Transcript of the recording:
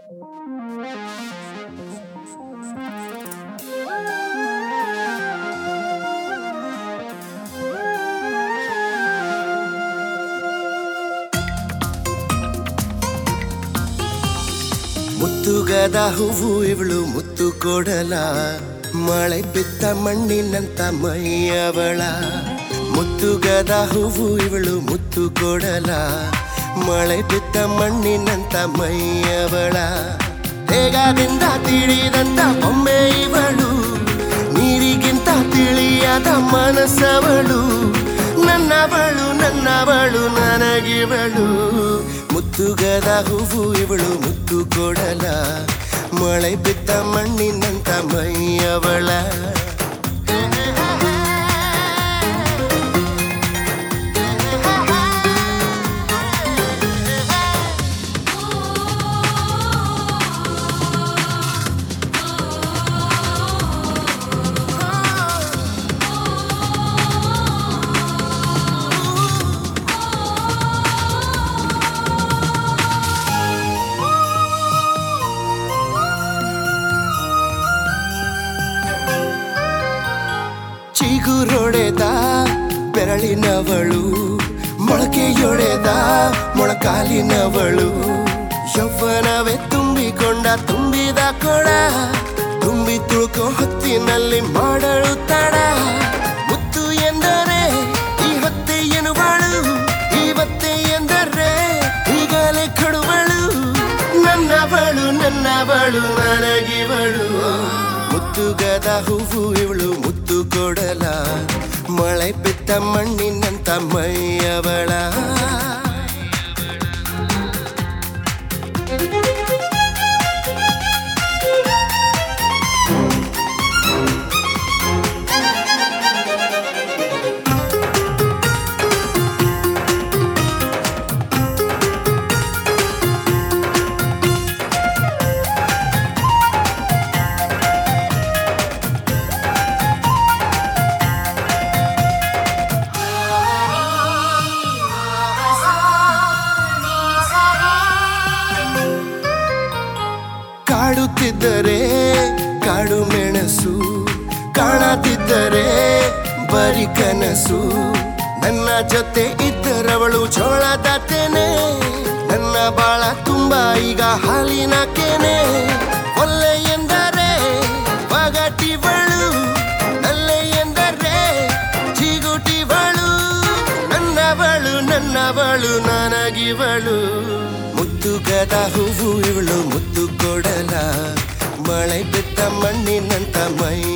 ಮುತ್ತುಗದ ಹೂವು ಇವಳು ಮುತ್ತು ಕೊಡಲ ಮಳೆ ಬಿದ್ದ ಮಣ್ಣಿನಂತ ಮೈಯವಳ ಮುತ್ತುಗದ ಹೂವು ಇವಳು ಮುತ್ತು ಕೊಡಲ ಮಳೆ ಬಿದ್ದ ಮಣ್ಣಿನಂತ ಮೈಯವಳ ಹೇಗಾದಿಂದ ತಿಳಿದಂತ ಬೊಮ್ಮೆ ಇವಳು ನೀರಿಗಿಂತ ತಿಳಿಯಾದ ಮನಸ್ಸವಳು ನನ್ನವಳು ನನ್ನವಳು ನನಗಿವಳು ಮುತ್ತುಗದ ಹೂವು ಇವಳು ಮುತ್ತು ಕೊಡಲ ಮಳೆ ಬಿದ್ದ ಮಣ್ಣಿನಂತ ಮೈಯವಳ ಚಿಗುರೊಡೆದ ಬೆರಳಿನವಳು ಮೊಳಕೆಯೊಡೆದ ಮೊಳಕಾಲಿನವಳು ಯೌವನವೇ ತುಂಬಿಕೊಂಡ ತುಂಬಿದ ಕೊಡ ತುಂಬಿ ತುಳುಕೋ ಹೊತ್ತಿನಲ್ಲಿ ಮಾಡಳು ತಡ ಮುತ್ತು ಎಂದರೆ ಈ ಹೊತ್ತೆ ಎನ್ನುವಳು ಇವತ್ತೆ ಎಂದರೆ ಈಗಲೇ ಕೊಡುವಳು ನನ್ನವಳು ನನ್ನವಳು ನನಗಿವಳು ಮುತ್ತುಗದ ಹೂವು ಇವಳು ಮುತ್ತು ಕೊಡಲ ಮಳೆ ಬಿದ್ದ ಮಣ್ಣಿನಂತ ಮೈಯವಳ ಕಾಡುತ್ತಿದ್ದರೆ ಕಾಡು ಮೆಣಸು ಕಾಣತಿದ್ದರೆ ಬರಿ ಕನಸು ನನ್ನ ಜೊತೆ ಇದ್ದರವಳು ಜೋಳದ ತೆನೆ ನನ್ನ ಬಾಳ ತುಂಬಾ ಈಗ ಹಾಲಿನ ಕೆನೆ ಒಲ್ಲೆ ಎಂದರೆ ಒಗಟಿವಳು ನಲ್ಲೆ ಎಂದರೆ ಜಿಗುಟಿವಳು ನನ್ನವಳು ನನ್ನವಳು ನನಗಿವಳು ಮುತ್ತುಗದ ಹೂವು ಇವಳು ಮುತ್ತು ಕೊಡಲ ಮಳೆ ಬಿದ್ದ ಮಣ್ಣಿನಂತ ಮೈ